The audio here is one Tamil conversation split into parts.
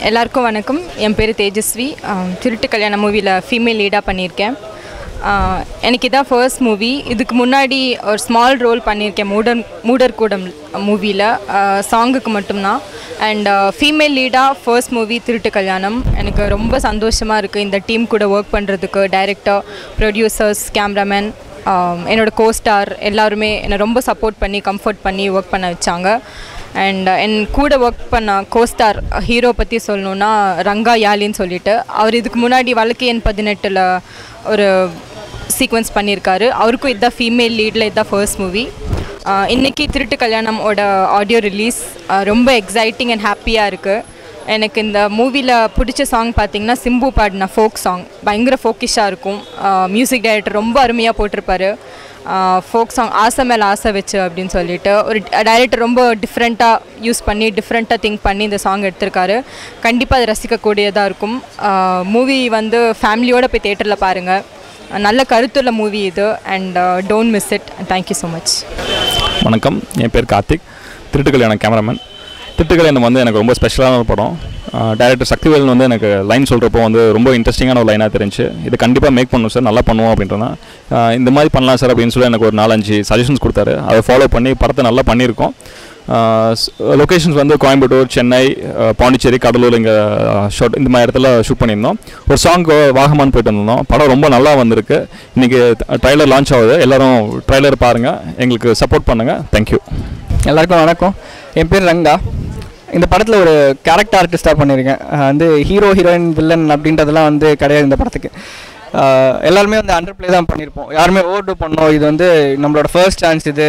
எல்லாருக்கும் வணக்கம் என் பேர் தேஜஸ்வி ஆஹ் திருட்டு கல்யாண மூவியில் ஃபீமேல் லீடாக பண்ணியிருக்கேன் ஆஹ் எனக்கு இதான் ஃபர்ஸ்ட் மூவி இதுக்கு முன்னாடி ஒரு ஸ்மால் ரோல் பண்ணியிருக்கேன் மூடர் மூடர் கூடம் மூவியில் சாங்குக்கு மட்டும்தான் அண்ட் ஃபீமேல் லீடாக ஃபர்ஸ்ட் மூவி திருட்டு கல்யாணம் எனக்கு ரொம்ப சந்தோஷமாக இருக்குது இந்த டீம் கூட ஒர்க் பண்ணுறதுக்கு டைரக்டர் ப்ரொடியூசர்ஸ் கேமராமேன் என்னோட கோஸ்டார் எல்லாருமே என்னை ரொம்ப சப்போர்ட் பண்ணி கம்ஃபர்ட் பண்ணி ஒர்க் பண்ண வச்சாங்க அண்ட் என் கூட ஒர்க் பண்ண கோஸ்டார் ஹீரோ பற்றி சொல்லணுன்னா ரங்கா யாலின்னு சொல்லிட்டு அவர் இதுக்கு முன்னாடி வழக்கு எண் பதினெட்டில் ஒரு சீக்வன்ஸ் பண்ணியிருக்காரு அவருக்கும் இதுதான் ஃபீமேல் லீடில் இதுதான் ஃபர்ஸ்ட் மூவி இன்றைக்கி திருட்டு கல்யாணமோட ஆடியோ ரிலீஸ் ரொம்ப எக்ஸைட்டிங் அண்ட் ஹாப்பியாக இருக்குது எனக்கு இந்த மூவியில் பிடிச்ச சாங் பார்த்தீங்கன்னா சிம்பு பாடின ஃபோக் சாங் பயங்கர ஃபோக்கிஷாக இருக்கும் மியூசிக் டைரக்டர் ரொம்ப அருமையாக போட்டிருப்பாரு ஃபோக் சாங் ஆசை மேலே ஆசை வச்சு அப்படின்னு சொல்லிட்டு ஒரு டைரக்டர் ரொம்ப டிஃப்ரெண்ட்டாக யூஸ் பண்ணி டிஃப்ரெண்ட்டாக திங்க் பண்ணி இந்த சாங் எடுத்திருக்காரு கண்டிப்பாக அது ரசிக்கக்கூடியதாக இருக்கும் மூவி வந்து ஃபேமிலியோடு போய் தேட்டரில் பாருங்கள் நல்ல கருத்துள்ள மூவி இது and don't miss it thank you so much வணக்கம் என் பேர் கார்த்திக் திருட்டு கல்யாணம் கேமராமேன் திருட்டு கல்யாணம் வந்து எனக்கு ரொம்ப ஸ்பெஷலான ஒரு படம் டேரக்டர் சக்திவேலன் வந்து எனக்கு லைன் சொல்கிறப்போ வந்து ரொம்ப இன்ட்ரெஸ்டிங்கான ஒரு லைனாக தெரிஞ்சு இது கண்டிப்பாக மேக் பண்ணணும் சார் நல்லா பண்ணுவோம் அப்படின்றனா இந்த மாதிரி பண்ணலாம் சார் அப்படின்னு சொல்லி எனக்கு ஒரு நாலஞ்சு சஜஷன்ஸ் கொடுத்தாரு அதை ஃபாலோ பண்ணி படத்தை நல்லா பண்ணியிருக்கோம் லொக்கேஷன்ஸ் வந்து கோயம்புத்தூர் சென்னை அஹ், பாண்டிச்சேரி கடலூர் இங்கே ஷார்ட் இந்த மாதிரி இடத்துல ஷூட் பண்ணியிருந்தோம் ஒரு சாங் வாகமான் போயிட்டு இருந்தோம் படம் ரொம்ப நல்லா வந்திருக்கு இன்றைக்கி ட்ரைலர் லான்ச் ஆகுது எல்லாரும் ட்ரைலர் பாருங்கள் எங்களுக்கு சப்போர்ட் பண்ணுங்கள் தேங்க்யூ எல்லாருக்கும் வணக்கம் என் பேர் ரங்கா இந்த படத்தில் ஒரு கேரக்டர் ஆர்டிஸ்டாக பண்ணியிருக்கேன் அஹ் வந்து ஹீரோ ஹீரோயின் வில்லன் அப்படின்றதெல்லாம் வந்து கிடையாது இந்த படத்துக்கு அஹ் எல்லாருமே வந்து அண்டர் ப்ளே தான் பண்ணியிருப்போம் யாருமே ஓவர் டூ பண்ணோம் இது வந்து நம்மளோட ஃபர்ஸ்ட் சான்ஸ் இது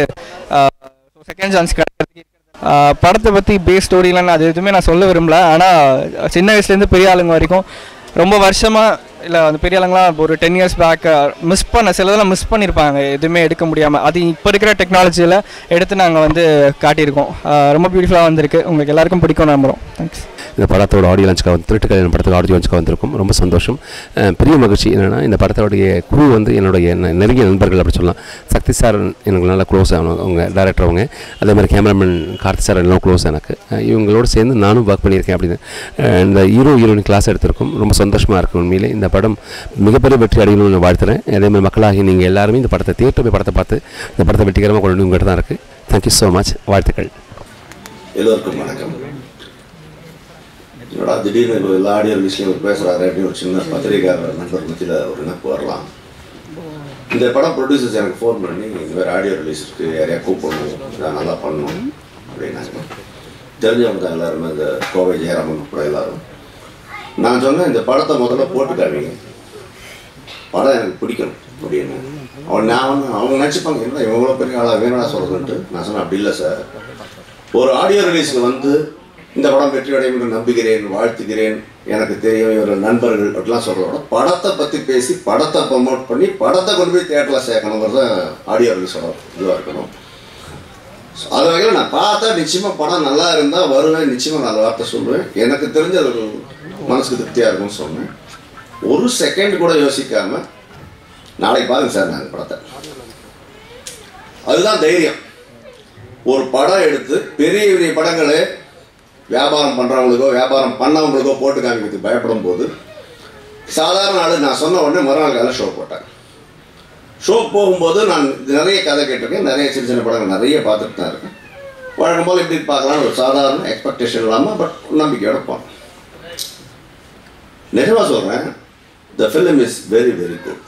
செகண்ட் சான்ஸ் கிடையாது அஹ் படத்தை பற்றி பேஸ் ஸ்டோரிலாம் அது எதுவுமே நான் சொல்ல விரும்பல ஆனால் சின்ன வயசுலேருந்து பெரிய ஆளுங்க வரைக்கும் ரொம்ப வருஷமாக இல்லை அந்த பெரிய ஆளுங்களாம் ஒரு டென் இயர்ஸ் பேக் மிஸ் பண்ண சிலதெல்லாம் மிஸ் பண்ணியிருப்பாங்க எதுவுமே எடுக்க முடியாமல் அது இப்போ இருக்கிற டெக்னாலஜியில் எடுத்து நாங்கள் வந்து காட்டியிருக்கோம் அஹ் ரொம்ப பியூட்டிஃபுல்லாக வந்திருக்கு உங்களுக்கு எல்லாருக்கும் பிடிக்கும் நம்புகிறோம் தேங்க்ஸ் இந்த படத்தோட ஆடியோ லான்ச்சுக்காக வந்து திருட்டு கல்யாணம் படத்துக்கு ஆடியோ லான்ச்சுக்காக வந்திருக்கும் ரொம்ப சந்தோஷம் அஹ் பெரிய மகிழ்ச்சி என்னென்னா இந்த படத்தோடைய குழு வந்து என்னுடைய நெ- நெருங்கிய நண்பர்கள் அப்படி சொல்லலாம் சக்தி சார் எனக்கு நல்லா க்ளோஸ் ஆனவங்க அவங்க டேரக்டர் அவங்க அதே மாதிரி கேமராமேன் கார்த்தி சார் எல்லாம் க்ளோஸ் எனக்கு அஹ் இவங்களோட சேர்ந்து நானும் ஒர்க் பண்ணியிருக்கேன் அப்படின்னு அஹ் இந்த ஹீரோ ஹீரோயின் கிளாஸ் எடுத்திருக்கோம் ரொம்ப சந்தோஷமாக இருக்கும் உண்மையிலே இந்த படம் மிகப்பெரிய வெற்றி அடையணும்னு நான் வாழ்த்துறேன் அதே மாதிரி மக்களாகி நீங்கள் எல்லாருமே இந்த படத்தை தியேட்டர் போய் படத்தை பார்த்து இந்த படத்தை வெற்றிகரமாக கொண்டு வந்து உங்கள்கிட்ட தான் இருக்குது தேங்க்யூ ஸோ மச் வாழ்த்துக்கள் எல்லோருக்கும் வணக்கம் என்னடா திடீர்னு இப்போ எல்லா ஆடியோ ரிலீஸ்லையும் பேசுகிறாரு அப்படின்னு ஒரு சின்ன பத்திரிகையாளர் நண்பர் மத்தியில் ஒரு நினைப்பு வரலாம் இந்த படம் ப்ரொடியூசர்ஸ் எனக்கு ஃபோன் பண்ணி இந்த மாதிரி ஆடியோ ரிலீஸ் இருக்குது யாரையா கூப்பிடணும் இதான் நல்லா பண்ணணும் அப்படின்னாங்க தெரிஞ்சவங்க தான் எல்லாருமே இந்த கோவை ஜெயராமன் உட்பட எல்லாரும் நான் சொன்னேன் இந்த படத்தை முதல்ல போட்டு காமிங்க படம் எனக்கு பிடிக்கணும் அப்படின்னு அவன் நான் வந்து அவங்க நினச்சிப்பாங்க என்ன இவ்வளோ பெரிய ஆளாக வேணும்னா சொல்கிறதுன்ட்டு நான் சொன்னேன் அப்படி இல்லை சார் ஒரு ஆடியோ ரிலீஸ்க்கு வந்து இந்த படம் வெற்றி அடையும் என்று நம்புகிறேன் வாழ்த்துகிறேன் எனக்கு தெரியும் இவர்கள் நண்பர்கள் அப்படிலாம் சொல்கிறோட படத்தை பற்றி பேசி படத்தை ப்ரமோட் பண்ணி படத்தை கொண்டு போய் தேட்டரில் சேர்க்கணுங்கிறது தான் ஆடியோ ரிலீஸோட இதுவாக இருக்கணும் So, அது வகையில் நான் பார்த்தா நிச்சயமாக படம் நல்லா இருந்தால் வருவேன் நிச்சயமாக நல்ல வார்த்தை சொல்லுவேன் எனக்கு தெரிஞ்ச அது ஒரு மனசுக்கு திருப்தியாக இருக்கும்னு சொன்னேன் ஒரு செகண்ட் கூட யோசிக்காம நாளைக்கு பாருங்க சார் நான் இந்த படத்தை அதுதான் தைரியம் ஒரு படம் எடுத்து பெரிய பெரிய படங்களை வியாபாரம் பண்ணுறவங்களுக்கோ வியாபாரம் பண்ணவங்களுக்கோ போட்டு காமிக்கிறதுக்கு பயப்படும் போது சாதாரண ஆளு நான் சொன்ன உடனே மறுநாள் காலை ஷோ போட்டேன் ஷோ போகும்போது நான் நிறைய கதை கேட்டிருக்கேன் நிறைய சின்ன சின்ன படங்கள் நிறைய பார்த்துட்டு தான் இருக்கேன் வழக்கம் போல் இப்படி பார்க்கலாம்னு ஒரு சாதாரண எக்ஸ்பெக்டேஷன் இல்லாமல் பட் நம்பிக்கையோட போனேன் நிஜமாக சொல்கிறேன் the film is very very good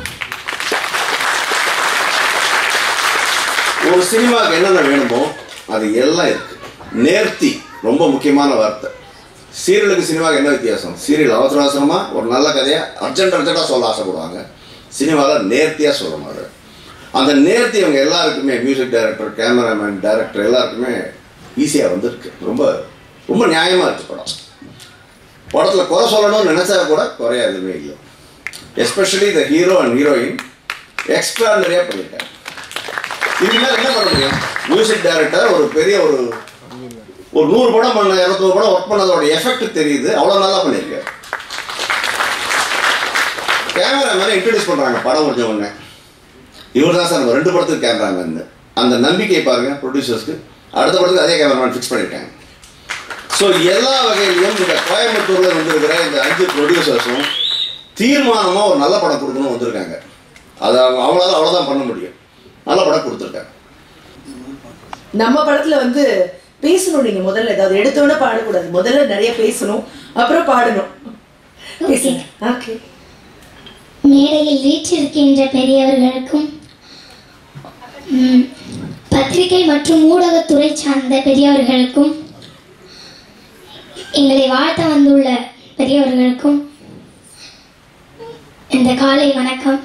ஒரு சினிமாவுக்கு என்னென்ன வேணுமோ அது எல்லாம் இருக்கு நேர்த்தி ரொம்ப முக்கியமான வார்த்தை சீரியலுக்கு சினிமாவுக்கு என்ன வித்தியாசம் சீரியல் அவசர அவசரமாக ஒரு நல்ல கதையை அர்ஜென்ட் அர்ஜென்ட்டாக சொல்ல ஆசைப்படுவாங்க சினிமாவில் நேர்த்தியாக சொல்லணும் அது அந்த நேர்த்தி இவங்க எல்லாருக்குமே மியூசிக் டைரக்டர் கேமராமேன் டைரக்டர் எல்லாருக்குமே ஈஸியாக வந்திருக்கு ரொம்ப ரொம்ப நியாயமாக இருக்கு படம் படத்தில் குறை சொல்லணும்னு நினச்சா கூட குறையா எதுவுமே இல்லை especially the hero and heroine எக்ஸ்ட்ராடனரியாக பண்ணியிருக்காங்க இதுக்கு மேல என்ன பண்ண முடியும் மியூசிக் டைரக்டர் ஒரு பெரிய ஒரு ஒரு நூறு படம் பண்ண இரநூறு படம் ஒர்க் பண்ணதோட எஃபெக்ட் தெரியுது அவ்வளோ நல்லா பண்ணியிருக்காரு கேமராமேனை இன்ட்ரடியூஸ் பண்ணுறாங்க படம் முடிஞ்ச உடனே இவர் தான் சார் நம்ம ரெண்டு படத்துக்கு கேமராமேன் அந்த நம்பிக்கை பாருங்க ப்ரொடியூசர்ஸ்க்கு அடுத்த படத்துக்கு அதே கேமராமேன் ஃபிக்ஸ் பண்ணியிருக்காங்க ஸோ எல்லா வகையிலையும் இந்த கோயம்புத்தூர்ல வந்திருக்கிற இந்த அஞ்சு ப்ரொடியூசர்ஸும் தீர்மானமா ஒரு நல்ல படம் கொடுக்கணும் வந்திருக்காங்க அதை அவங்க அவங்களால அவ்வளோதான் பண்ண முடியும் நல்ல படம் கொடுத்துருக்காங்க நம்ம படத்துல வந்து பேசணும் நீங்க முதல்ல ஏதாவது எடுத்தோன்னே பாடக்கூடாது முதல்ல நிறைய பேசணும் அப்புறம் பாடணும் பேசுங்க ஓகே மேடையில் வீற்றிருக்கின்ற பெரியவர்களுக்கும் ம், பத்திரிகை மற்றும் ஊடகத்துறை சார்ந்த பெரியவர்களுக்கும் எங்களை வாழ்த்த வந்துள்ள பெரியவர்களுக்கும் இந்த காலை வணக்கம்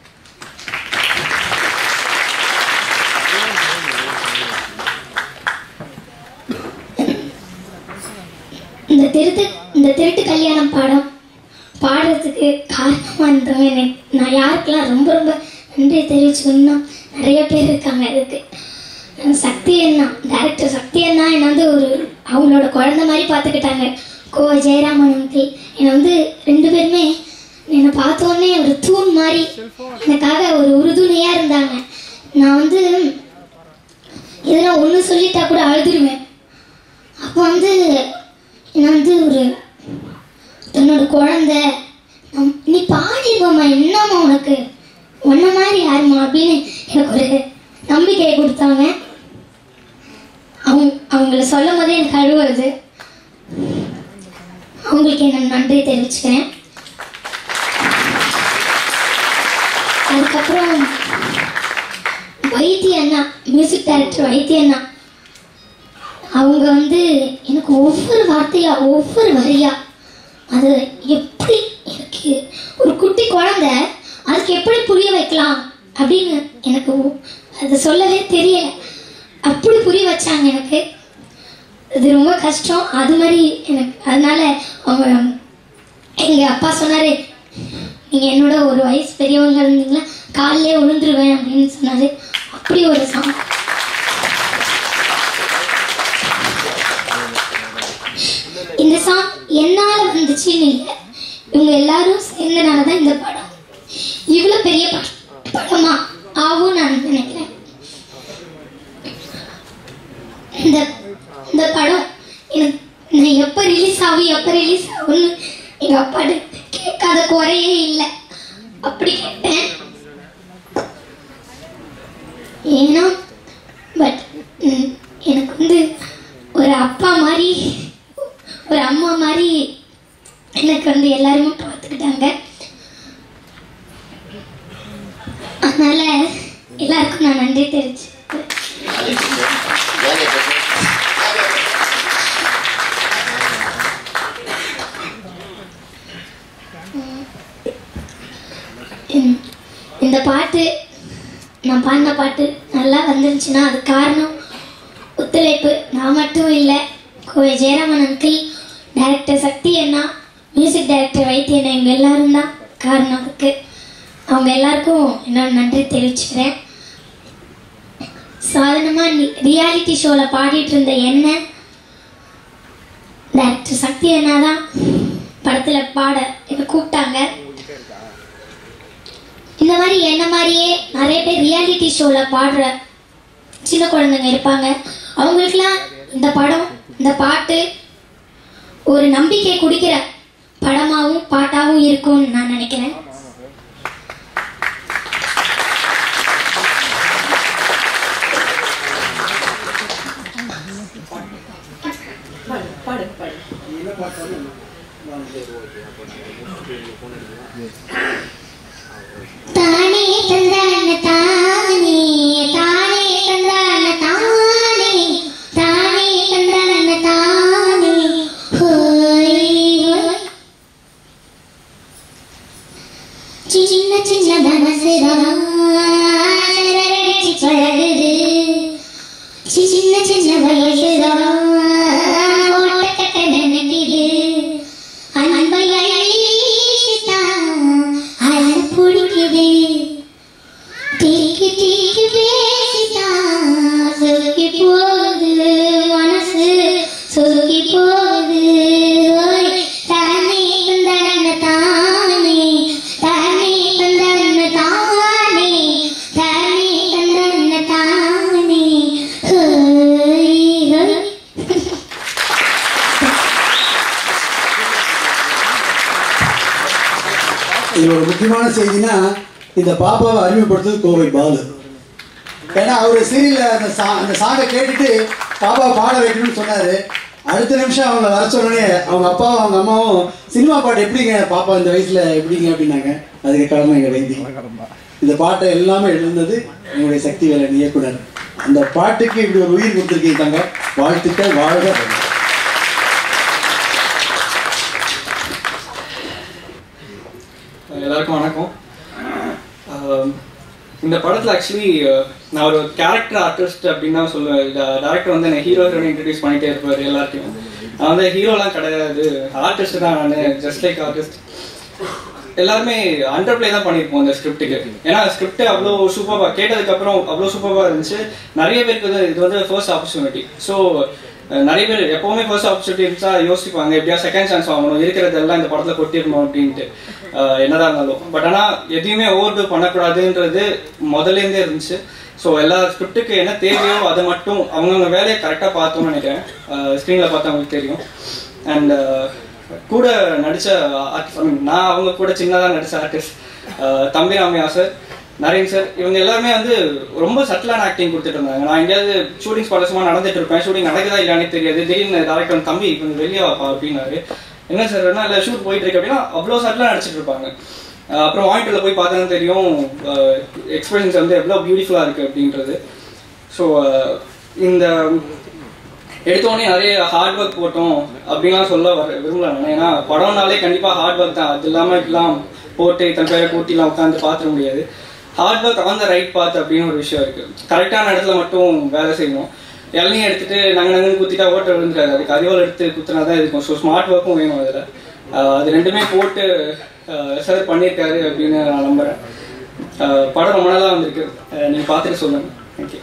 இந்த திருட்டு இந்த திருட்டு கல்யாணம் பாடம் பாடுறதுக்கு காரணமாக இருந்தவங்க எனக்கு நான் யாருக்கெல்லாம் ரொம்ப ரொம்ப நன்றி தெரிவிச்சுக்கணும்னா நிறைய பேர் இருக்காங்க இதுக்கு அஹ் சக்தி அண்ணா டேரக்டர் சக்தி அண்ணா என்னை வந்து ஒரு அவங்களோட குழந்தை மாதிரி பார்த்துக்கிட்டாங்க கோவை ஜெயராமன் அங்கிள் என்னை வந்து ரெண்டு பேருமே என்னை பார்த்த உடனே ஒரு தூண் மாதிரி எனக்காக ஒரு உறுதுணையாக இருந்தாங்க நான் வந்து இதெல்லாம் ஒன்று சொல்லிட்டா கூட அழுதுருவேன் அப்போ வந்து நான் வந்து ஒரு தன்னோட குழந்தை நம்- நீ பாடிடுவோம்மா என்னம்மா உனக்கு உன்ன மாதிரி யாரும்மா அப்படின்னு எனக்கு ஒரு நம்பிக்கையை கொடுத்தாங்க அவங்க அவங்கள சொல்லும் போதே எனக்கு அழுவுறது அவங்களுக்கு நான் நன்றி தெரிவிச்சுக்கிறேன் அதுக்கப்புறம் வைத்திய அண்ணா மியூசிக் டைரக்டர் வைத்திய அண்ணா அவங்க வந்து எனக்கு ஒவ்வொரு வார்த்தையா ஒவ்வொரு வரியா அது எப்படி எனக்கு ஒரு குட்டி குழந்தை அதுக்கு எப்படி புரிய வைக்கலாம் அப்படின்னு எனக்கு ஒ- அது சொல்லவே தெரியல அப்படி புரிய வச்சாங்க எனக்கு இது ரொம்ப கஷ்டம் அது மாதிரி எனக்கு அதனால அவங்க எங்கள் அப்பா சொன்னார் நீங்கள் என்னோட ஒரு வயசு பெரியவங்க இருந்தீங்களா காலிலே விழுந்துருவேன் அப்படின்னு சொன்னார் அப்படி ஒரு சாங் இந்த சாங் என்னால் வந்துச்சுன்னு இல்லை இவங்க எல்லாரும் சேர்ந்தனால தான் இந்த படம் இவ்வளோ பெரிய படம் படமா ஆகும் நான் நினைக்கிறேன் இந்த இந்த படம் எனக்கு நான் எப்போ ரிலீஸ் ஆகும் எப்போ ரிலீஸ் ஆகும்னு எங்கள் அப்பாட்ட கேட்காத குறையே இல்லை அப்படி கேட்டேன் ஏன்னா பட் எனக்கு வந்து ஒரு அப்பா மாதிரி ஒரு அம்மா மாதிரி எனக்கு வந்து எல்லாருமே பார்த்துக்கிட்டாங்க அதனால எல்லாருக்கும் நான் நன்றி தெரிவிச்சு இந்த பாட்டு நான் பாடின பாட்டு நல்லா வந்துருந்துச்சுன்னா அது காரணம் ஒத்துழைப்பு நான் மட்டும் இல்லை கோவை ஜெயராமன் அங்கிள் டைரக்டர் சக்தி அண்ணா மியூசிக் டைரக்டர் வைத்திய அண்ணா இவங்க எல்லாரும் தான் காரணம் அதுக்கு அவங்க எல்லாருக்கும் என்னோட நன்றி தெரிவிச்சுக்கிறேன் சாதாரணமாக ரியாலிட்டி ஷோவில் பாடிட்டு இருந்த என்ன டைரக்டர் சக்தி அண்ணா தான் படத்தில் பாட என்னை கூப்பிட்டாங்க இந்த மாதிரி என்ன மாதிரியே நிறைய பேர் ரியாலிட்டி ஷோவில் பாடுற சின்ன குழந்தைங்க இருப்பாங்க அவங்களுக்குலாம் இந்த படம் இந்த பாட்டு ஒரு நம்பிக்கை கொடுக்கிற படமாகவும் பாட்டாகவும் இருக்கும்னு நான் நினைக்கிறேன் பாடு பாடு தானே தந்தான தானே தானே தந்தான தானே தானே தந்தான தானே ஹோய் ஹோய் சின்ன சின்ன மனசுதான் சரரடிச்சு பழகுது சின்ன சின்ன வயசுதான் ஓட்டக்கட்ட நினைக்குது அன்பை அழிச்சுதான் அழகு பிடிக்குது தீக்கி தீக்கி பேசிதான் சொருகி போகுது மனசு சொருகி போகுது ஓய், தானே தந்தன தானே தானே தந்தன தானே தானே தந்தன தானே ஹோய் ஹோய் இதில் ஒரு முக்கியமான செய்தினா இந்த பாப்பாவை அறிமுகப்படுத்துறது கோவை பாலு ஏன்னா அவர் சீரியலில் அந்த சா அந்த சாங்கை கேட்டுட்டு பாப்பா பாட வைக்கணும்னு சொன்னார் அடுத்த நிமிஷம் அவங்க வர சொன்னோடனே அவங்க அப்பாவும் அவங்க அம்மாவும் சினிமா பாட்டு எப்படிங்க பாப்பா இந்த வயசில் எப்படிங்க அப்படின்னாங்க அதுக்கு கடமை எங்கள் வைத்தி இந்த பாட்டை எல்லாமே எழுந்தது எங்களுடைய சக்தி வேலன் இயக்குனர் அந்த பாட்டுக்கு இப்படி ஒரு உயிர் கொடுத்துருக்கீங்க வாழ்த்துக்கள் வாழ்க வளமுடன். எல்லாருக்கும் வணக்கம் ஆம், இந்த படத்தில் ஆக்சுவலி நான் ஒரு கேரக்டர் ஆர்டிஸ்ட் அப்படின்னு தான் சொல்லுவேன் டேரக்டர் வந்து என்ன ஹீரோ ஹீரோயின் இன்ட்ரடியூஸ் பண்ணிட்டே இருப்பார் எல்லாருக்கும் நான் வந்து ஹீரோலாம் கிடையாது ஆர்டிஸ்ட் தான் நான் ஜஸ்ட் லைக் ஆர்டிஸ்ட் எல்லாருமே அண்டர் ப்ளே தான் பண்ணியிருப்போம் இந்த ஸ்கிரிப்டுக்கு ஏன்னா ஸ்கிரிப்ட் அவ்வளோ சூப்பராக கேட்டதுக்கப்புறம் அவ்வளோ சூப்பராக இருந்துச்சு நிறைய பேருக்கு இது இது வந்து ஃபர்ஸ்ட் ஆப்பர்ச்சுனிட்டி ஸோ நிறைய பேர் எப்போவுமே ஃபர்ஸ்ட் ஆப்பர்ச்சுனிட்டி இருந்துச்சா யோசிப்பாங்க எப்படியா செகண்ட் சான்ஸ் வாங்கணும் இருக்கிறதெல்லாம் இந்த படத்தில் கொட்டிடணும் அப்படின்ட்டு அஹ் என்னதான் இருந்தாலும் பட் ஆனால் எதையுமே ஓவர் டூ பண்ணக்கூடாதுன்றது முதல்லேருந்தே இருந்துச்சு ஸோ எல்லா ஸ்கிரிப்டுக்கு என்ன தேவையோ அதை மட்டும் அவங்கவுங்க வேலையை கரெக்டாக பார்த்தோம்னு நினைக்கிறேன் ஸ்க்ரீனில் பார்த்தா அவங்களுக்கு தெரியும் அண்ட் கூட நடித்த ஆர்டிஸ்ட் ஐ மீன் நான் அவங்க கூட சின்னதாக நடித்த ஆர்டிஸ்ட் தம்பி ராமையா சார் நரேன் சார் இவங்க எல்லாருமே வந்து ரொம்ப சட்டிலான ஆக்டிங் கொடுத்துட்டு இருந்தாங்க நான் எங்கேயாவது ஷூட்டிங் ஸ்பாட் சும்மா நடந்துட்டு இருப்பேன் ஷூட்டிங் நடக்குதா இல்லையானே தெரியாது திடீர்னு டேரக்டர் தம்பி கொஞ்சம் வெளியே வாப்பா அப்படின்னாரு என்ன சார் என்ன இல்லை ஷூட் போயிட்டு இருக்கு அப்படின்னா அவ்வளோ சட்டிலாக நடிச்சிட்டு இருப்பாங்க அஹ் அப்புறம் மானிட்டரில் போய் பார்த்தா தான் தெரியும் எக்ஸ்பீரியன்ஸ் வந்து எவ்வளோ பியூட்டிஃபுல்லாக இருக்குது அப்படின்றது ஸோ இந்த எடுத்தோடனே நிறைய ஹார்ட் ஒர்க் போட்டோம் அப்படின்லாம் சொல்ல வர விரும்பல நான் ஏன்னா படம்னாலே கண்டிப்பாக ஹார்ட் ஒர்க் தான் அது இல்லாமல் இப்படிலாம் போட்டு இத்தனை பேரை கூட்டிலாம் உட்காந்து பார்த்துட முடியாது hard work on the right path அப்படின்னு ஒரு விஷயம் இருக்கு கரெக்டான இடத்துல மட்டும் வேலை செய்யணும் இளநீ எடுத்துட்டு நாங்கள் நாங்கள் குத்திட்டா ஓட்ட விழுந்துறாரு அதுக்கு அறிவால் எடுத்து குத்துனா தான் இருக்கும் ஸோ ஸ்மார்ட் ஒர்க்கும் வேணும் அதில் அது ரெண்டுமே போட்டு சார் பண்ணியிருக்காரு அப்படின்னு நான் நம்புகிறேன் படம் ரொம்ப நாளாக வந்திருக்கு நீங்கள் பார்த்துட்டு சொல்லுங்கள் தேங்க்யூ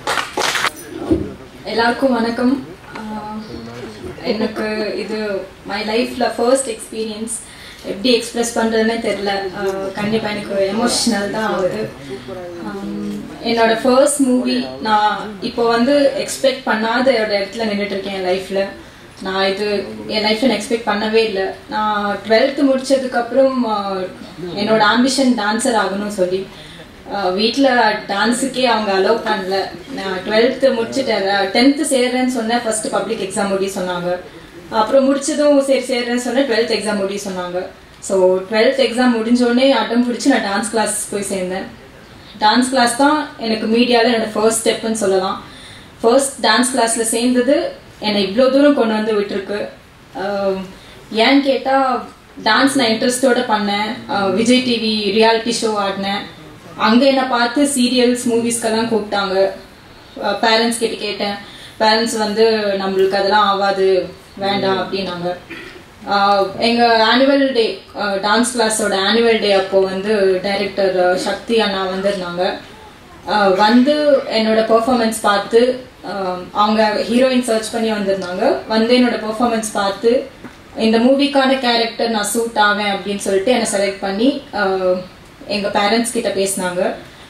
எல்லாருக்கும் வணக்கம் ஆஹ் எனக்கு இது மை லைஃப்பில் ஃபர்ஸ்ட் எக்ஸ்பீரியன்ஸ் எப்படி எக்ஸ்பிரஸ் பண்ணுறதுனே தெரில கண்டிப்பாக எனக்கு எமோஷ்னல் தான் ஆகுது ஆம், என்னோட ஃபர்ஸ்ட் மூவி நான் இப்போ வந்து எக்ஸ்பெக்ட் பண்ணாத ஒரு இடத்துல நின்றுட்டு இருக்கேன் என் லைஃப்பில் நான் இது என் லைஃப்பில் நான் எக்ஸ்பெக்ட் பண்ணவே இல்லை நான் டுவெல்த்து முடிச்சதுக்கப்புறம் என்னோட ஆம்பிஷன் டான்சர் ஆகணும்னு சொல்லி வீட்டில் டான்ஸுக்கே அவங்க அலோவ் பண்ணல நான் டுவெல்த்து முடிச்சுட்டேன் டென்த்து சேர்றேன்னு சொன்னேன் ஃபர்ஸ்ட் பப்ளிக் எக்ஸாம் முடி சொன்னாங்க அப்புறம் முடிச்சதும் சரி சேர்றேன்னு சொன்னேன் டுவெல்த் எக்ஸாம் முடி சொன்னாங்க ஸோ டுவெல்த் எக்ஸாம் முடிஞ்சோடனே அட்டம் பிடிச்சி நான் டான்ஸ் கிளாஸ் போய் சேர்ந்தேன் டான்ஸ் கிளாஸ் தான் எனக்கு மீடியாவில் என்னோட ஃபர்ஸ்ட் ஸ்டெப்புன்னு சொல்லலாம் ஃபர்ஸ்ட் டான்ஸ் கிளாஸில் சேர்ந்தது என்னை இவ்வளோ தூரம் கொண்டு வந்து விட்டுருக்கு ஆஹ் ஏன்னு கேட்டால் டான்ஸ் நான் இன்ட்ரெஸ்டோட பண்ணேன் ஆஹ் விஜய் டிவி ரியாலிட்டி ஷோ ஆடினேன் அங்கே என்னை பார்த்து சீரியல்ஸ் மூவிஸ்க்கெல்லாம் கூப்பிட்டாங்க பேரண்ட்ஸ் கிட்ட கேட்டேன் பேரண்ட்ஸ் வந்து நம்மளுக்கு அதெல்லாம் ஆகாது வேண்டாம் அப்படின்னாங்க ஆஹ் எங்க ஆனுவல் டே டான்ஸ் கிளாஸோட ஆனுவல் டே அப்போ வந்து டைரக்டர் சக்தி அண்ணா வந்திருந்தாங்க ஆஹ் வந்து என்னோட பெர்ஃபார்மன்ஸ் பார்த்து ஆஹ் அவங்க ஹீரோயின் சர்ச் பண்ணி வந்திருந்தாங்க வந்து என்னோட பெர்ஃபார்மன்ஸ் பார்த்து இந்த மூவிக்கான கேரக்டர் நான் சூட் ஆவேன் அப்படின்னு சொல்லிட்டு என்னை செலக்ட் பண்ணி ஆஹ் எங்க பேரண்ட்ஸ் கிட்ட பேசினாங்க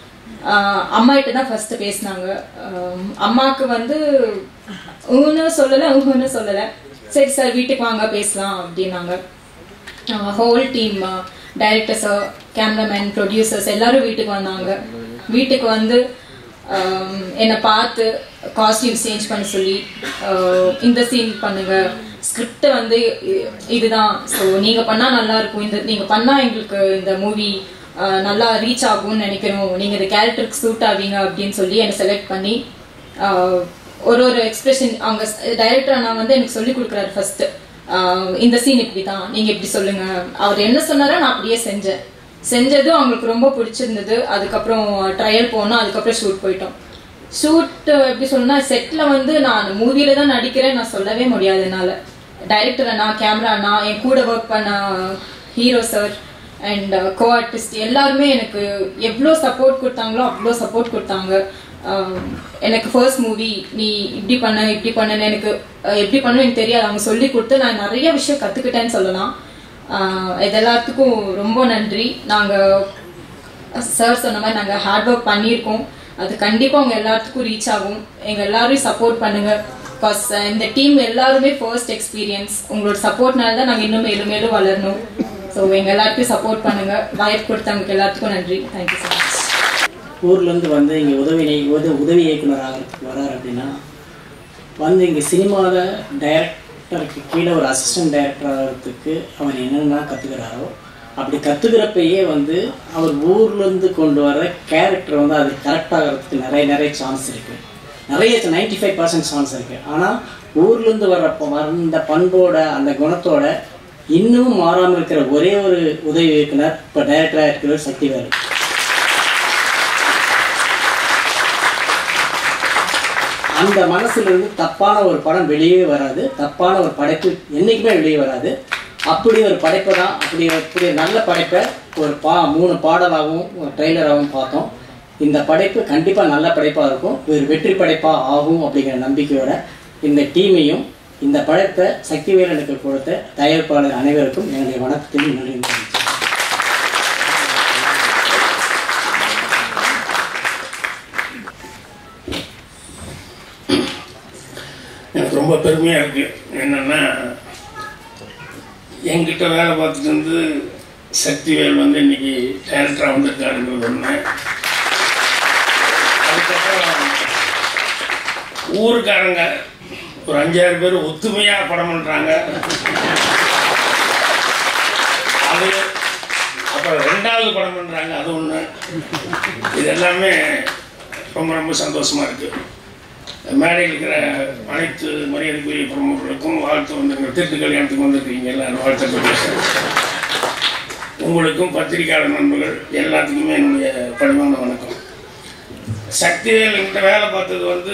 அம்மா கிட்ட தான் ஃபர்ஸ்ட் பேசினாங்க அம்மாவுக்கு வந்து ஊன்னு சொல்லலை ஊன்னு சொல்லலை சரி சார் வீட்டுக்கு வாங்க பேசலாம் அப்படின்னாங்க whole team directors cameraman producers எல்லாரும் வீட்டுக்கு வந்தாங்க வீட்டுக்கு வந்து ஆம், என்னை பார்த்து காஸ்டியூம்ஸ் சேஞ்ச் பண்ண சொல்லி ஆஹ், இந்த சீன் பண்ணுங்க ஸ்கிரிப்ட் வந்து இ- இதுதான் ஸோ நீங்க பண்ணா நல்லா இருக்கும் இந்த நீங்க பண்ணா எங்களுக்கு இந்த மூவி நல்லா ரீச் ஆகும்னு நினைக்கிறோம் நீங்க இந்த கேரக்டருக்கு சூட் ஆவீங்க அப்படின்னு சொல்லி என்னை செலக்ட் பண்ணி ஆஹ், ஒரு ஒரு எக்ஸ்பிரஷன் அவங்க டைரக்டர் நான் வந்து எனக்கு சொல்லி கொடுக்குறாரு ஃபர்ஸ்ட் இந்த சீன் இப்படி தான் நீங்க இப்படி சொல்லுங்க அவர் என்ன சொன்னாரோ நான் அப்படியே செஞ்சேன் செஞ்சதும் அவங்களுக்கு ரொம்ப பிடிச்சிருந்தது அதுக்கப்புறம் ட்ரையல் போனோம் அதுக்கப்புறம் ஷூட் போயிட்டோம் ஷூட் எப்படி சொல்லணும்னா செட்டில் வந்து நான் மூவியில தான் நடிக்கிறேன் நான் சொல்லவே முடியாது என்னால் டைரக்டர் அண்ணா கேமரா அண்ணா என் கூட ஒர்க் பண்ண hero sir and co artist எல்லாருமே எனக்கு எவ்வளோ சப்போர்ட் கொடுத்தாங்களோ அவ்வளோ சப்போர்ட் கொடுத்தாங்க ஆஹ் எனக்கு ஃபர்ஸ்ட் மூவி நீ இப்படி பண்ண இப்படி பண்ணன்னு எனக்கு அஹ் எப்படி பண்ணணும் எனக்கு தெரியாது அவங்க சொல்லி கொடுத்து நான் நிறைய விஷயம் கற்றுக்கிட்டேன்னு சொல்லலாம் ஆஹ் இது எல்லாத்துக்கும் ரொம்ப நன்றி நாங்கள் சார் சொன்ன மாதிரி நாங்கள் ஹார்ட் ஒர்க் பண்ணியிருக்கோம் அது கண்டிப்பாக உங்கள் எல்லாத்துக்கும் ரீச் ஆகும் எங்கள் எல்லாரையும் சப்போர்ட் பண்ணுங்க பிகாஸ் இந்த டீம் எல்லாருமே ஃபர்ஸ்ட் எக்ஸ்பீரியன்ஸ் உங்களோட சப்போர்ட்னால தான் நாங்கள் இன்னும் மேலும் மேலும் வளரணும் ஸோ எங்கள் எல்லாருக்கும் சப்போர்ட் பண்ணுங்கள் வாய்ப்பு கொடுத்தவங்களுக்கு எல்லாத்துக்கும் நன்றி தேங்க்யூ ஸோ மச் ஊர்லேருந்து வந்து இங்கே உதவி நெய்- உத உதவி இயக்குனராக வரார் அப்படின்னா வந்து இங்கே சினிமாவில் டைரக்டருக்கு கீழே ஒரு அசிஸ்டன்ட் டைரக்டர் ஆகிறதுக்கு அவர் என்னென்ன கற்றுக்கிறாரோ அப்படி கற்றுக்கிறப்பயே வந்து அவர் ஊர்லேருந்து கொண்டு வர கேரக்டர் வந்து அது கரெக்ட் ஆகிறதுக்கு நிறைய நிறைய சான்ஸ் இருக்குது நிறைய நைன்டி ஃபைவ் பர்சன்ட் சான்ஸ் இருக்குது ஆனால் ஊர்லேருந்து வர்றப்போ வந்த பண்போட அந்த குணத்தோட இன்னமும் மாறாமல் இருக்கிற ஒரே ஒரு உதவி இயக்குனர் இப்போ டைரக்டராக இருக்கிறவர் சக்திவேலு அந்த மனசுல இருந்து தப்பான ஒரு படம் வெளியே வராது தப்பான ஒரு படைப்பு என்றைக்குமே வெளியே வராது அப்படி ஒரு படைப்பை தான் அப்படி அப்படி ஒரு நல்ல படைப்பை ஒரு பா மூணு பாடலாகவும் ஒரு ட்ரெய்லராகவும் பார்த்தோம் இந்த படைப்பு கண்டிப்பாக நல்ல படைப்பாக இருக்கும் ஒரு வெற்றி படைப்பாக ஆகும் அப்படிங்கிற நம்பிக்கையோட இந்த டீமையும் இந்த படைப்பை சக்திவேலனுக்கு கொடுத்த தயாரிப்பாளர் அனைவருக்கும் என்னுடைய வணக்கத்தையும் நன்றி தெரிவித்துக்கிறேன். எனக்கு ரொம்ப பெருமையாக இருக்குது என்னென்னா என்கிட்ட வேலை பார்த்துட்டு வந்து சக்திவேல் வந்து இன்னைக்கு டேரக்டராக வந்திருக்காருங்கிறது ஒன்று அதுக்கப்புறம் ஊருக்காரங்க ஒரு அஞ்சாறு பேர் ஒத்துமையாக படம் பண்ணுறாங்க அது அப்புறம் ரெண்டாவது படம் பண்ணுறாங்க அது ஒன்று இது எல்லாமே ரொம்ப ரொம்ப சந்தோஷமாக இருக்குது மேடையில் இருக்கிற அனைத்து மரியாதைக்குரிய பிரமுகர்களுக்கும் வாழ்த்து வந்திருக்கிற திருட்டு கல்யாணத்துக்கு வந்திருக்கீங்க எல்லாரும் வாழ்த்து பேசுகிறேன் உங்களுக்கும் பத்திரிகையாளர் நண்பர்கள் எல்லாத்துக்குமே என்னுடைய பணிவான வணக்கம் சக்திவேல் என்கிட்ட வேலை பார்த்தது வந்து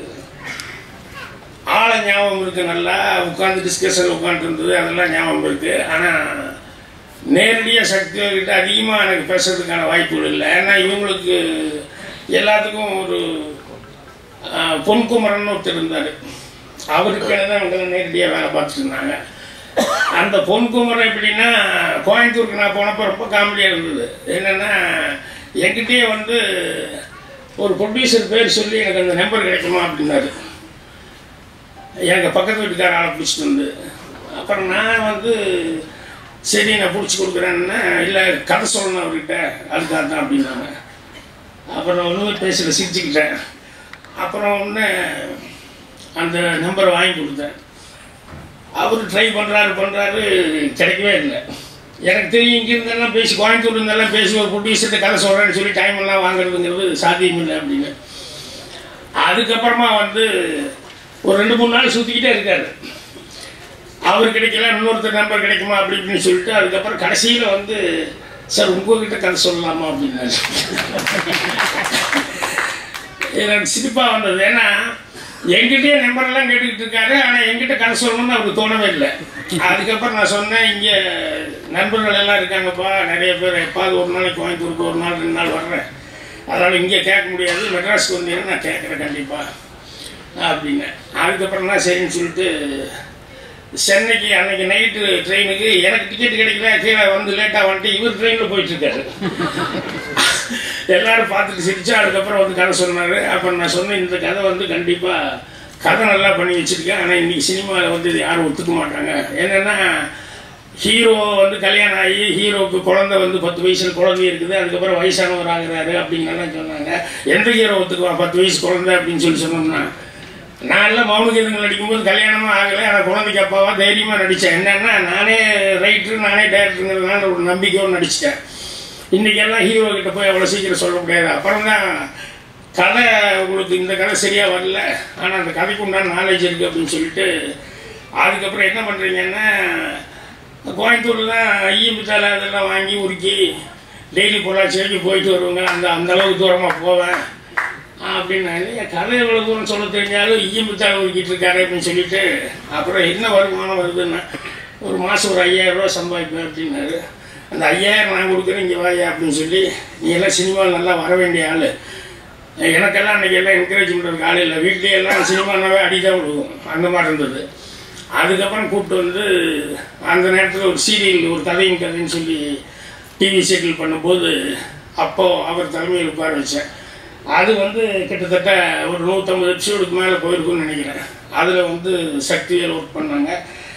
ஆளை ஞாபகம் இருக்கு நல்லா உட்காந்து டிஸ்கஷன் உட்காந்துட்டு இருந்தது அதெல்லாம் ஞாபகம் இருக்கு ஆனால் நேரடியாக சக்திவேல் கிட்ட அதிகமாக எனக்கு பேசுறதுக்கான வாய்ப்புகள் இல்லை ஏன்னா இவங்களுக்கு எல்லாத்துக்கும் ஒரு ஆஹ், பொன்குமரன் ஒருத்தர் இருந்தார் அவருக்கு தான் அவங்க நேரடியாக வேலை பார்த்துட்டு இருந்தாங்க அந்த பொன்குமரன் எப்படின்னா கோயம்புத்தூருக்கு நான் போனப்போ ரொம்ப காமெடியாக இருந்தது என்னென்னா என்கிட்டயே வந்து ஒரு ப்ரொடியூசர் பேர் சொல்லி எனக்கு அந்த நம்பர் கிடைக்குமா அப்படின்னாரு எனக்கு பக்கத்து வீட்டுக்கார ஆளை பிடிச்சிட்டு வந்து அப்புறம் நான் வந்து சரி நான் பிடிச்சி கொடுக்குறேன்னா இல்லை கதை சொல்லணும் அவர்கிட்ட அதுக்காக தான் அப்படின்னாங்க அப்புறம் ஒன்றுமே பேசல சிரிச்சுக்கிட்டேன் அப்புறம் ஒன்று அந்த நம்பரை வாங்கி கொடுத்தேன் அவர் ட்ரை பண்ணுறாரு பண்ணுறாரு கிடைக்கவே இல்லை எனக்கு தெரியும் இங்கே இருந்தெல்லாம் பேசி கோயம்புத்தூர் இருந்தெல்லாம் பேசி ஒரு ப்ரொடியூசர்கிட்ட கதை சொல்கிறேன்னு சொல்லி டைம் எல்லாம் வாங்குறதுங்கிறது சாத்தியம் இல்லை அப்படின்னு அதுக்கப்புறமா வந்து ஒரு ரெண்டு மூணு நாள் சுற்றிக்கிட்டே இருக்காரு அவர் கிடைக்கல இன்னொருத்தர் நம்பர் கிடைக்குமா அப்படி இப்படின்னு சொல்லிட்டு அதுக்கப்புறம் கடைசியில் வந்து சார் உங்ககிட்ட கதை சொல்லலாமா அப்படின்னாரு எனக்கு சிரிப்பாக வந்தது ஏன்னா என்கிட்டயே நம்பர்லாம் கேட்டுக்கிட்டு இருக்காரு ஆனால் என்கிட்ட கதை சொல்லணும்னு அவருக்கு தோணவே இல்லை அதுக்கப்புறம் நான் சொன்னேன் இங்கே நண்பர்கள் எல்லாம் இருக்காங்கப்பா நிறைய பேர் எப்பாவது ஒரு நாளைக்கு கோயம்புத்தூருக்கு ஒரு நாள் ரெண்டு நாள் வர்றேன் அதனால் இங்கே கேட்க முடியாது மெட்ராஸ்க்கு வந்தீங்கன்னா நான் கேட்குறேன் கண்டிப்பாக அப்படின்னேன் அதுக்கப்புறம் தான் சரின்னு சொல்லிட்டு சென்னைக்கு அன்னைக்கு நைட்டு ட்ரெயினுக்கு எனக்கு டிக்கெட் கிடைக்கல கீழே வந்து லேட்டாக வந்துட்டு இவர் ட்ரெயினில் போயிட்டுருக்காரு எல்லாரும் பார்த்துட்டு சிரிச்சா அதுக்கப்புறம் வந்து கதை சொன்னார் அப்புறம் நான் சொன்னேன் இந்த கதை வந்து கண்டிப்பாக கதை நல்லா பண்ணி வச்சுருக்கேன் ஆனால் இன்றைக்கி சினிமாவில் வந்து இது யாரும் ஒத்துக்க மாட்டாங்க என்னென்னா ஹீரோ வந்து கல்யாணம் ஆகி ஹீரோவுக்கு குழந்தை வந்து பத்து வயசுல குழந்தை இருக்குது அதுக்கப்புறம் வயசானவர் ஆகுறாரு அப்படிங்கலாம் சொன்னாங்க எந்த ஹீரோ ஒத்துக்குவான் பத்து வயசு குழந்தை அப்படின்னு சொல்லி சொன்னோம்னா நான் எல்லாம் மௌனகீதங்கள் நடிக்கும்போது கல்யாணமும் ஆகலை ஆனால் குழந்தைக்கு அப்பாவா தைரியமாக நடித்தேன் என்னன்னா நானே ரைட்டர் நானே டேரக்டருங்கிறதுனால ஒரு நம்பிக்கையோடு நடிச்சிட்டேன் இன்றைக்கி எல்லாம் ஹீரோ கிட்ட போய் அவ்வளோ சீக்கிரம் சொல்ல முடியாது அப்புறம் தான் கதை உங்களுக்கு இந்த கதை சரியாக வரல ஆனால் அந்த கதைக்கு உண்டான நாலேஜ் இருக்குது அப்படின்னு சொல்லிட்டு அதுக்கப்புறம் என்ன பண்ணுறீங்கன்னா கோயம்புத்தூரில் தான் ஐயம்பித்தால அதெல்லாம் வாங்கி உருக்கி டெய்லி பொள்ளாச்சி வரைக்கும் போயிட்டு வருவாங்க அந்த அந்த அளவுக்கு தூரமாக போவேன் அப்படின்னு என் கதை எவ்வளோ தூரம் சொல்ல தெரிஞ்சாலும் ஈயம்பித்தால உருக்கிட்டு இருக்காரு அப்படின்னு சொல்லிட்டு அப்புறம் என்ன வருமானம் வருதுன்னா ஒரு மாதம் ஒரு ஐயாயிரம் ரூபா சம்பாதிப்பேன் அப்படின்னாரு அந்த ஐயாயிரம் நான் கொடுக்குறேன் இங்கே வாயா அப்படின்னு சொல்லி நீ எல்லாம் சினிமாவில் நல்லா வர வேண்டிய ஆள் எனக்கெல்லாம் அன்றைக்கி எல்லாம் என்கரேஜ் பண்ணுறதுக்கு ஆள் இல்லை வீட்லேயே எல்லாம் சினிமானாவே அடிதான் விடுவோம் அந்த மாதிரி இருந்தது அதுக்கப்புறம் கூப்பிட்டு வந்து அந்த நேரத்தில் ஒரு சீரியல் ஒரு கதையும் கதைன்னு சொல்லி டிவி சீரியல் பண்ணும்போது அப்போது அவர் தலைமையில் உட்கார வச்சேன் அது வந்து கிட்டத்தட்ட ஒரு நூற்றம்பது எபிசோடுக்கு மேலே போயிருக்குன்னு நினைக்கிறேன் அதில் வந்து சக்திவேல் ஒர்க் பண்ணாங்க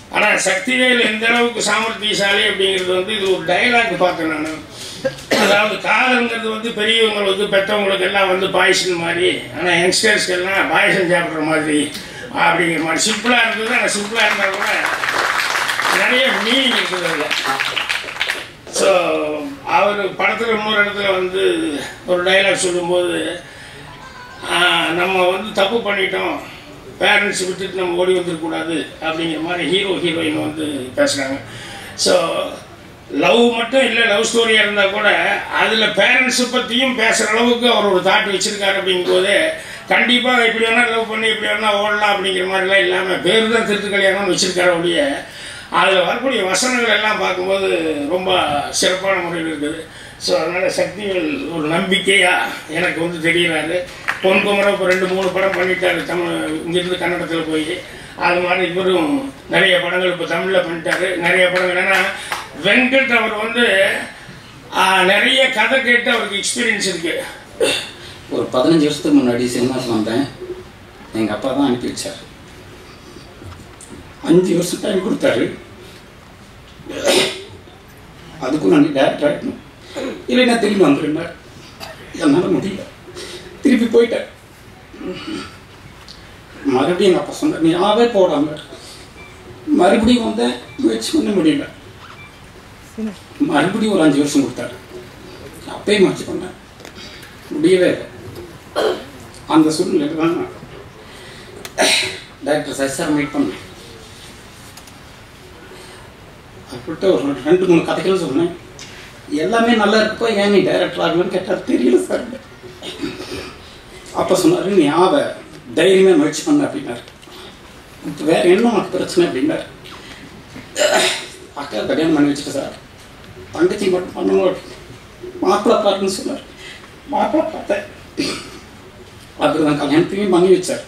ஆனால் சக்திவேல் எந்த அளவுக்கு சாமர்த்தியசாலி அப்படிங்கிறது வந்து இது ஒரு டயலாக் பார்த்தேன் நான் அதாவது காதல்ங்கிறது வந்து பெரியவங்களுக்கு பெற்றவங்களுக்கு எல்லாம் வந்து பாய்சன் மாதிரி ஆனால் யங்ஸ்டர்ஸ்க்கு எல்லாம் பாயசம் சாப்பிட்ற மாதிரி அப்படிங்கிற மாதிரி சிம்பிளாக இருந்தது ஆனால் சிம்பிளாக இருந்தால் கூட நிறைய மீனிங் இருக்குது அதில் ஸோ அவர் படத்தில் இன்னொரு இடத்துல வந்து ஒரு டைலாக் சொல்லும்போது ஆஹ், நம்ம வந்து தப்பு பண்ணிட்டோம் பேரண்ட்ஸ் விட்டுட்டு நம்ம ஓடி வந்துடக்கூடாது அப்படிங்கிற மாதிரி ஹீரோ ஹீரோயின் வந்து பேசுகிறாங்க ஸோ லவ் மட்டும் இல்லை லவ் ஸ்டோரியாக இருந்தால் கூட அதில் பேரண்ட்ஸை பற்றியும் பேசுகிற அளவுக்கு அவர் ஒரு தாட் வச்சுருக்காரு அப்படிங்கும்போது கண்டிப்பாக இப்படி வேணால் லவ் பண்ணி இப்படி வேணால் ஓடலாம் அப்படிங்கிற மாதிரிலாம் இல்லாமல் பேர் தான் திருத்து கல்யாணம்னு வச்சுருக்காரு ஒழிய அதில் வரக்கூடிய வசனங்கள் எல்லாம் பார்க்கும்போது ரொம்ப சிறப்பான முறையில் இருக்குது ஸோ அதனால் சக்திவேல் ஒரு நம்பிக்கையாக எனக்கு வந்து தெரிகிறாரு பொன் குமரம் இப்போ ரெண்டு மூணு படம் பண்ணிட்டாரு தமிழ் இங்கேருந்து கன்னடத்தில் போய் அது மாதிரி இவரும் நிறைய படங்கள் இப்போ தமிழில் பண்ணிட்டாரு நிறைய படங்கள் ஏன்னா வெங்கட் அவர் வந்து ஆ, நிறைய கதை கேட்டு அவருக்கு எக்ஸ்பீரியன்ஸ் இருக்குது ஒரு பதினஞ்சு வருஷத்துக்கு முன்னாடி சினிமாவுக்கு வந்தேன் எங்கள் அப்பா தான் அனுப்பி வச்சார் அஞ்சு வருஷம் டைம் கொடுத்தாரு அதுக்கும் நான் டேரக்டர் ஆகிடணும் இல்லைன்னா திரும்பி வந்துருந்தேன் என்னால் முடியல திருப்பி போயிட்டேன் மறுபடியும் எங்கள் அப்பா சொன்னார் நீ ஆவே போடாம மறுபடியும் வந்தேன் முயற்சி பண்ண முடியல மறுபடியும் ஒரு அஞ்சு வருஷம் கொடுத்தாரு அப்பயும் முயற்சி பண்ணேன் முடியவே இல்லை அந்த சூழ்நிலை தான் டாக்டர் சசிசார் மீட் பண்ணேன் அவர்கிட்ட ஒரு ரெண்டு மூணு கதைகள் சொன்னேன் எல்லாமே நல்லா இருக்குப்பா ஏன் நீ டைரக்டர் ஆகணும்னு கேட்டார் தெரியல சார் அப்போ சொன்னார் நீ ஆவ தைரியமே முயற்சி பண்ண அப்படின்னாரு இப்போ வேற என்ன உனக்கு பிரச்சனை அப்படின்னாரு அக்கா கல்யாணம் பண்ணி வச்சுட்டு சார் தங்கச்சி மட்டும் பண்ணணும் அப்படின்னு. மாப்பிள்ளை பாருன்னு சொன்னார் மாப்பிள்ளை பார்த்தேன் அவர் தான் கல்யாணத்தையும் பண்ணி வச்சார்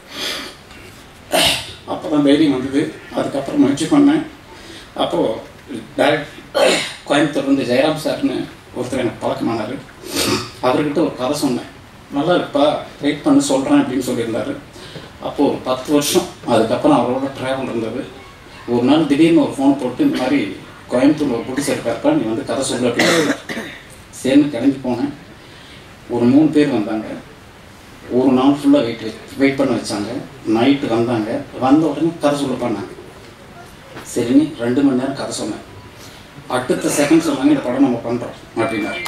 அப்போ தான் தைரியம் வந்தது அதுக்கப்புறம் முயற்சி பண்ணேன் அப்போது டைரக்ட் கோயம்புத்தூர்லேருந்து ஜெயராம் சார்னு ஒருத்தர் எனக்கு பழக்கமானார் அவர்கிட்ட ஒரு கதை சொன்னேன் நல்லா இருக்குப்பா வெயிட் பண்ணி சொல்கிறேன் அப்படின்னு சொல்லியிருந்தாரு அப்போது ஒரு பத்து வருஷம் அதுக்கப்புறம் அவரோட ட்ராவல் இருந்தது ஒரு நாள் திடீர்னு ஒரு ஃபோன் போட்டு இந்த மாதிரி கோயம்புத்தூர்ல ஒரு ப்ரொடியூசர் இருக்காருப்பா நீ வந்து கதை சொல்லு அப்படின்னு சரின்னு கிளம்பி போனேன் ஒரு மூணு பேர் வந்தாங்க ஒரு நாள் ஃபுல்லாக வெயிட் வெயிட் பண்ண வச்சாங்க நைட்டு வந்தாங்க வந்த உடனே கதை சொல்ல பண்ணாங்க சரின்னு ரெண்டு மணி நேரம் கதை சொன்னேன் அடுத்த செகண்ட் சொன்னாங்க இந்த படம் நம்ம பண்ணுறோம் அப்படின்னாரு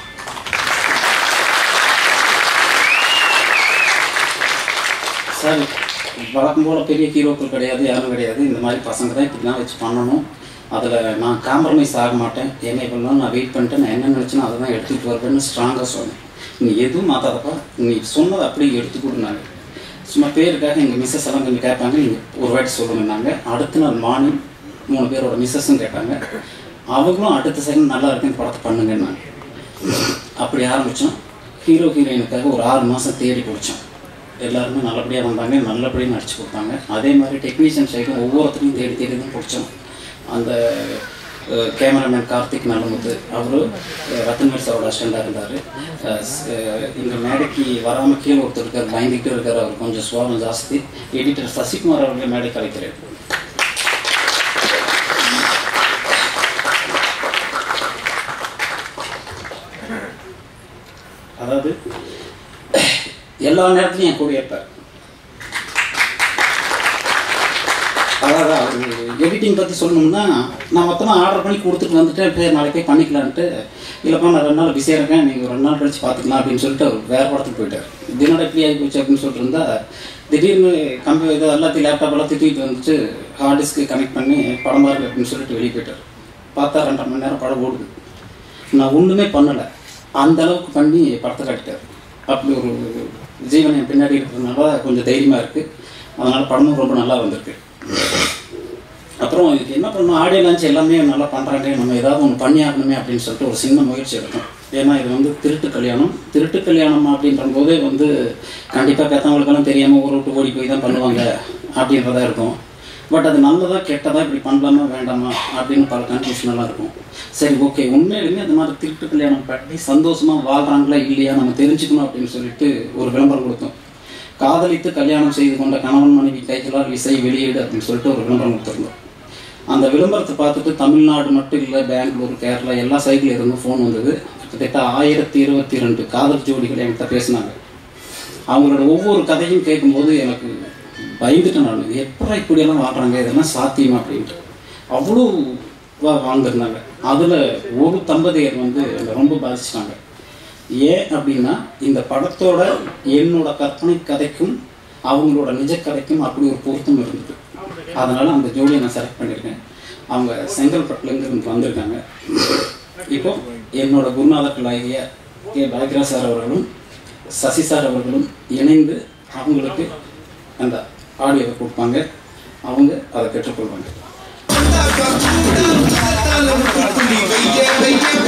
சார் வழக்கம் போல் பெரிய ஹீரோக்கள் கிடையாது யாரும் கிடையாது இந்த மாதிரி பசங்க தான் இப்படி தான் வச்சு பண்ணணும் அதில் நான் காம்ப்ரமைஸ் ஆக மாட்டேன் என்ன பண்ணாலும் நான் வெயிட் பண்ணிட்டு நான் என்ன நினச்சேனோ அதை தான் எடுத்துகிட்டு வருவேன்னு ஸ்ட்ராங்காக சொன்னேன் நீ எதுவும் மாற்றாதப்பா நீ சொன்னதை அப்படியே எடுத்து கொடுனாங்க சும்மா பேருக்காக எங்கள் மிஸ்ஸஸ் எல்லாம் கொஞ்சம் கேட்பாங்க நீங்கள் ஒரு வாட்டி சொல்லுங்கன்னாங்க அடுத்த நாள் மார்னிங் மூணு பேரோட மிஸ்ஸஸும் கேட்டாங்க அவங்களும் அடுத்த செகண்ட் நல்லா இருக்கு இந்த படத்தை பண்ணுங்கன்னாங்க அப்படி ஆரம்பித்தோம் ஹீரோ ஹீரோயினுக்காக ஒரு ஆறு மாதம் தேடி பிடிச்சோம் எல்லாருமே நல்லபடியாக வந்தாங்க நல்லபடியாக நடிச்சு கொடுத்தாங்க அதே மாதிரி டெக்னீஷியன் சைடும் ஒவ்வொருத்தரையும் தேடி தேடி தான் பிடிச்சோம் அந்த கேமராமேன் கார்த்திக் நல்லமுத்து அவரு அஹ், ரத்தன்வேல் சாரோட அசிஸ்டண்டாக இருந்தார் இங்கே மேடைக்கு வராமல் கீழே ஒருத்தர் இருக்கார் பயந்துக்கிட்டு இருக்கார் அவர் கொஞ்சம் சுவாபம் ஜாஸ்தி எடிட்டர் சசிகுமார் அவர்கள் மேடை கலைக்கிறார் அதாவது எல்லா நேரத்துலையும் என் கூட இருப்பார் அதாவது அவர் எடிட்டிங் பற்றி சொல்லணும்னா நான் மொத்தமாக ஆர்டர் பண்ணி கொடுத்துட்டு வந்துட்டேன் பேர் நாளைக்கு போய் பண்ணிக்கலான்ட்டு இல்லைப்பா நான் ரெண்டு நாள் பிஸியாக இருக்கேன் நீங்கள் ரெண்டு நாள் கழிச்சு பார்த்துக்கலாம் அப்படின்னு சொல்லிட்டு அவர் வேறு படத்துக்கு போயிட்டார் தினோட எப்படி ஆகி போச்சு அப்படின்னு சொல்லிட்டு இருந்தா திடீர்னு கம்பி இது எல்லாத்தையும் லேப்டாப் எல்லாம் தூக்கிட்டு வந்துட்டு ஹார்ட் டிஸ்க்கு கனெக்ட் பண்ணி படம் பாருங்க அப்படின்னு சொல்லிட்டு வெளியே போயிட்டார் பார்த்தா ரெண்டரை மணி நேரம் படம் ஓடுது நான் ஒன்றுமே பண்ணலை அந்த அளவுக்கு பண்ணி படத்தை காட்டிட்டார் அப்படி ஒரு ஜீவன் என் பின்னாடி இருக்கிறதுனால கொஞ்சம் தைரியமாக இருக்குது அதனால் படமும் ரொம்ப நல்லா வந்திருக்கு அப்புறம் இதுக்கு என்ன பண்ணணும் ஆடியோ லான்ச் எல்லாமே நல்லா பண்ணுறாங்க நம்ம ஏதாவது ஒன்று பண்ணி ஆகணுமே அப்படின்னு சொல்லிட்டு ஒரு சின்ன முயற்சி எடுத்தோம் ஏன்னா இது வந்து திருட்டு கல்யாணம் திருட்டு கல்யாணம் அப்படின்ற போதே வந்து கண்டிப்பாக பெற்றவங்களுக்கெல்லாம் தெரியாமல் ஊரை விட்டு ஓடி போய் தான் பண்ணுவாங்க அப்படின்றதா இருக்கும் பட் அது நல்லதா கெட்டதா இப்படி பண்ணலாமா வேண்டாமா அப்படின்னு பல கன்ஃபியூஷனெல்லாம் இருக்கும் சரி ஓகே உண்மையிலுமே அந்த மாதிரி திருட்டு கல்யாணம் பண்ணி சந்தோஷமாக வாழ்கிறாங்களா இல்லையா நம்ம தெரிஞ்சுக்கணும் அப்படின்னு சொல்லிட்டு ஒரு விளம்பரம் கொடுத்தோம் காதலித்து கல்யாணம் செய்து கொண்ட கணவன் மனைவி கைகளால் இசை வெளியீடு அப்படின்னு சொல்லிட்டு ஒரு விளம்பரம் கொடுத்துருந்தோம் அந்த விளம்பரத்தை பார்த்துட்டு தமிழ்நாடு மட்டும் இல்லை பெங்களூர் கேரளா எல்லா சைட்ல இருந்தும் ஃபோன் வந்தது கிட்டத்தட்ட ஆயிரத்தி இருபத்தி ரெண்டு காதல் ஜோடிகள் என்கிட்ட பேசினாங்க அவங்களோட ஒவ்வொரு கதையும் கேட்கும்போது எனக்கு பயந்துட்டேன் நான் எப்படா இப்படியெல்லாம் வாழ்கிறாங்க இதெல்லாம் சாத்தியமா அப்படின்ட்டு அவ்வளோ வா- வாழ்ந்திருந்தாங்க அதில் ஒரு தம்பதியர் வந்து என்னை ரொம்ப பாதிச்சிட்டாங்க ஏன் அப்படின்னா இந்த படத்தோட என்னோட கற்பனை கதைக்கும் அவங்களோட நிஜ கதைக்கும் அப்படி ஒரு பொருத்தம் இருந்தது அதனால் அந்த ஜோடியை நான் செலக்ட் பண்ணியிருக்கேன் அவங்க செங்கல்பட்டுலேருந்து இருந்து வந்திருக்காங்க இப்போ என்னோட குருநாதர்களாகிய கே பாக்யராஜ் சார் அவர்களும் சசி சார் அவர்களும் இணைந்து அவங்களுக்கு அந்த ஆடியோவை கொடுப்பாங்க அவங்க அதை பெற்றுக்கொள்வாங்க வைய வைய